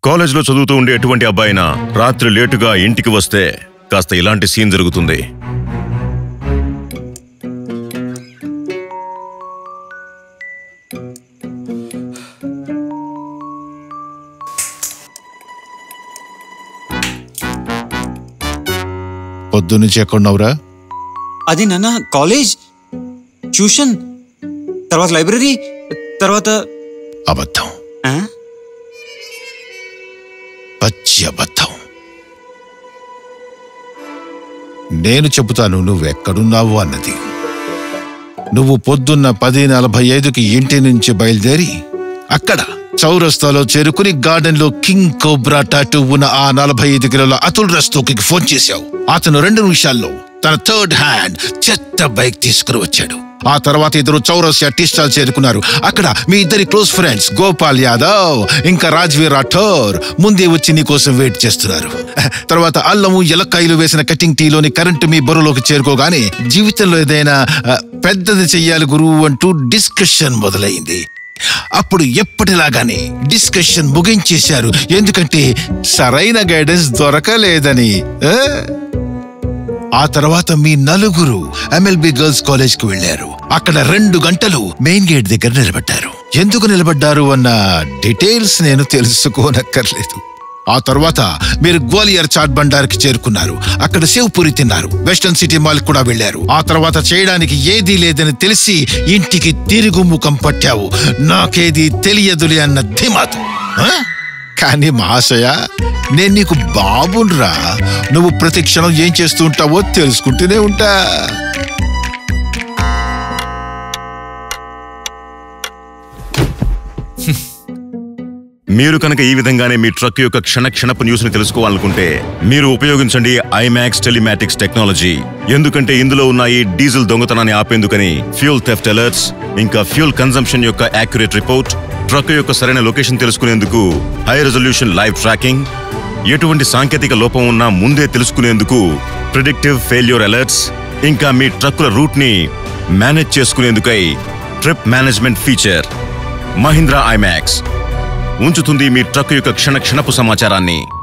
కాలేజ్లో చదువుతూ ఉండే ఎటువంటి అబ్బాయినా రాత్రి లేటుగా ఇంటికి వస్తే కాస్త ఇలాంటి సీన్ జరుగుతుంది పొద్దున్నుంచి ఎక్కడున్నావురా అది నాన్న కాలేజ్ ట్యూషన్ తర్వాత లైబ్రరీ తర్వాత అబద్ధం ఆ? పచ్చి అబద్ధం నేను చెబుతాను నువ్వెక్కడున్నావు అన్నది నువ్వు పొద్దున్న పది నలభై ఐదుకి ఇంటి నుంచి బయలుదేరి అక్కడ చౌరస్తాలో చేరుకుని గార్డెన్ లో కింగ్ కోబ్రా టాటూ ఉన్న ఆ నలభై ఐదు కిలోల అతుల్ రస్తోకి ఫోన్ చేశావు అతను రెండు నిమిషాల్లో తన థర్డ్ హ్యాండ్ చెత్త బైక్ తీసుకుని వచ్చాడు ఆ తర్వాత ఇద్దరు చౌరస్యా టీ స్టాల్ చేరుకున్నారు అక్కడ మీ ఇద్దరి క్లోజ్ ఫ్రెండ్స్ గోపాల్ యాదవ్ ఇంకా రాజ్వీర్ రాఠోర్ ముందే వచ్చి నీ కోసం వెయిట్ చేస్తున్నారు తర్వాత అల్లము ఎలక్కాయలు వేసిన కటింగ్ టీలోని కరెంటు మీ బరువులోకి చేరుకోగానే జీవితంలో ఏదైనా ఆ, పెద్దది చెయ్యాలి గురువు అంటూ డిస్కషన్ మొదలైంది అప్పుడు ఎప్పటిలాగానే డిస్కషన్ ముగించేశారు ఎందుకంటే సరైన గైడెన్స్ దొరకలేదని ఆ? ఆ తర్వాత మీ నలుగురు ఎంఎల్బి గర్ల్స్ కాలేజ్ కు వెళ్లారు అక్కడ రెండు గంటలు మెయిన్ గేట్ దగ్గర నిలబడ్డారు ఎందుకు నిలబడ్డారు అన్న డీటెయిల్స్ నేను తెలుసుకోనక్కర్లేదు ఆ తర్వాత మీరు గ్వాలియర్ చాట్ బండార్ కి చేరుకున్నారు అక్కడ సేవ్ పూరి తిన్నారు వెస్టర్న్ సిటీ మాల్ కూడా వెళ్లారు ఆ తర్వాత చేయడానికి ఏదీ లేదని తెలిసి ఇంటికి తిరుగు ముఖం పట్టావు నాకేది తెలియదులే అన్న ధిమాతు ఆ? కానీ మహాశయ నేను నీకు బాబున్రా నువ్వు ప్రతి క్షణం ఏం చేస్తూ ఉంటావో తెలుసుకుంటూనే ఉంటా మీరు కనుక ఈ విధంగానే మీ ట్రక్ యొక్క క్షణ క్షణపు న్యూస్ ని తెలుసుకోవాలనుకుంటే మీరు ఉపయోగించండి ఐమాక్స్ టెలిమాటిక్స్ టెక్నాలజీ ఎందుకంటే ఇందులో ఉన్న ఈ డీజిల్ దొంగతనాన్ని ఆపేందుకని ఫ్యూల్ థెఫ్ట్ అలర్ట్స్ ఇంకా ఫ్యూల్ కన్సంప్షన్ యొక్క యాక్యురేట్ రిపోర్ట్ ట్రక్ యొక్క సరైన లొకేషన్ తెలుసుకునేందుకు హై రెజల్యూషన్ లైవ్ ట్రాకింగ్ ఎటువంటి సాంకేతిక లోపం ఉన్నా ముందే తెలుసుకునేందుకు ప్రిడిక్టివ్ ఫెయిల్యూర్ అలర్ట్స్ ఇంకా మీ ట్రక్కుల రూట్ ని మేనేజ్ చేసుకునేందుకై trip management feature Mahindra iMAXX ఉంచుతుంది మీ ట్రక్ యొక్క క్షణ క్షణపు సమాచారాన్ని